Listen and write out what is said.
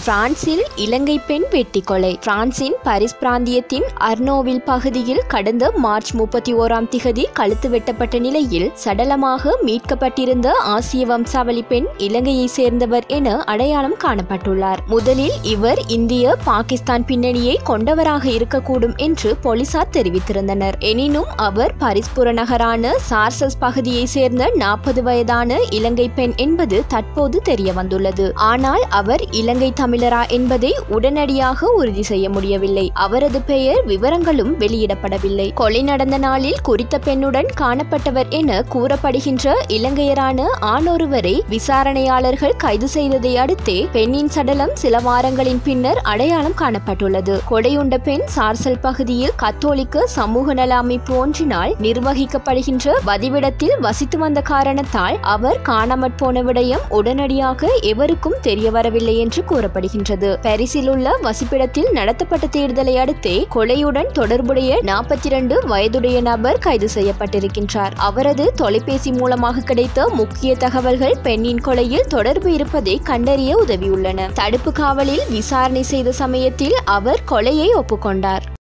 பிரான்சில் இலங்கை பெண் வெட்டி கொலை பிரான்சின் பாரிஸ் பிராந்தியத்தின் அர்னோவில் பகுதியில் கடந்த மார்ச் முப்பத்தி ஓராம் திகதி கழுத்து வெட்டப்பட்ட நிலையில் சடலமாக மீட்கப்பட்டிருந்த ஆசிய வம்சாவளி பெண் இலங்கையை சேர்ந்தவர் என அடையாளம் காணப்பட்டுள்ளார் முதலில் இவர் இந்திய பாகிஸ்தான் பின்னணியை கொண்டவராக இருக்கக்கூடும் என்று போலீசார் தெரிவித்திருந்தனர் எனினும் அவர் பாரிஸ் புறநகரான சார்சஸ் பகுதியை சேர்ந்த நாற்பது வயதான இலங்கை பெண் என்பது தற்போது தெரிய வந்துள்ளது ஆனால் அவர் இலங்கை தமிழரா என்பதை உடனடியாக உறுதி செய்ய முடியவில்லை அவரது பெயர் விவரங்களும் வெளியிடப்படவில்லை கொலை நடந்த நாளில் குறித்த பெண்ணுடன் காணப்பட்டவர் என கூறப்படுகின்ற இலங்கையரான ஆணொருவரை விசாரணையாளர்கள் கைது செய்ததை அடுத்தே பெண்ணின் சடலம் சில வாரங்களின் பின்னர் அடையாளம் காணப்பட்டுள்ளது கொடையுண்ட பெண் சார்சல் பகுதியில் கத்தோலிக்க சமூக நல அமைப்பு ஒன்றினால் நிர்வகிக்கப்படுகின்ற வதிவிடத்தில் வசித்து வந்த காரணத்தால் அவர் காணாமற் போன விடயம் உடனடியாக எவருக்கும் தெரிய வரவில்லை என்று கூறப்படுகின்றது பாரிஸில் உள்ள வசிப்பிடத்தில் நடத்தப்பட்ட தேடுதலை அடுத்தே கொலையுடன் தொடர்புடைய நாற்பத்தி இரண்டு வயதுடைய நபர் கைது செய்யப்பட்டிருக்கின்றார் அவரது தொலைபேசி மூலமாக கிடைத்த முக்கிய தகவல்கள் பெண்ணின் கொலையில் தொடர்பு இருப்பதை கண்டறிய உதவியுள்ளன தடுப்பு காவலில் விசாரணை செய்த சமயத்தில் அவர் கொலையை ஒப்புக்கொண்டார்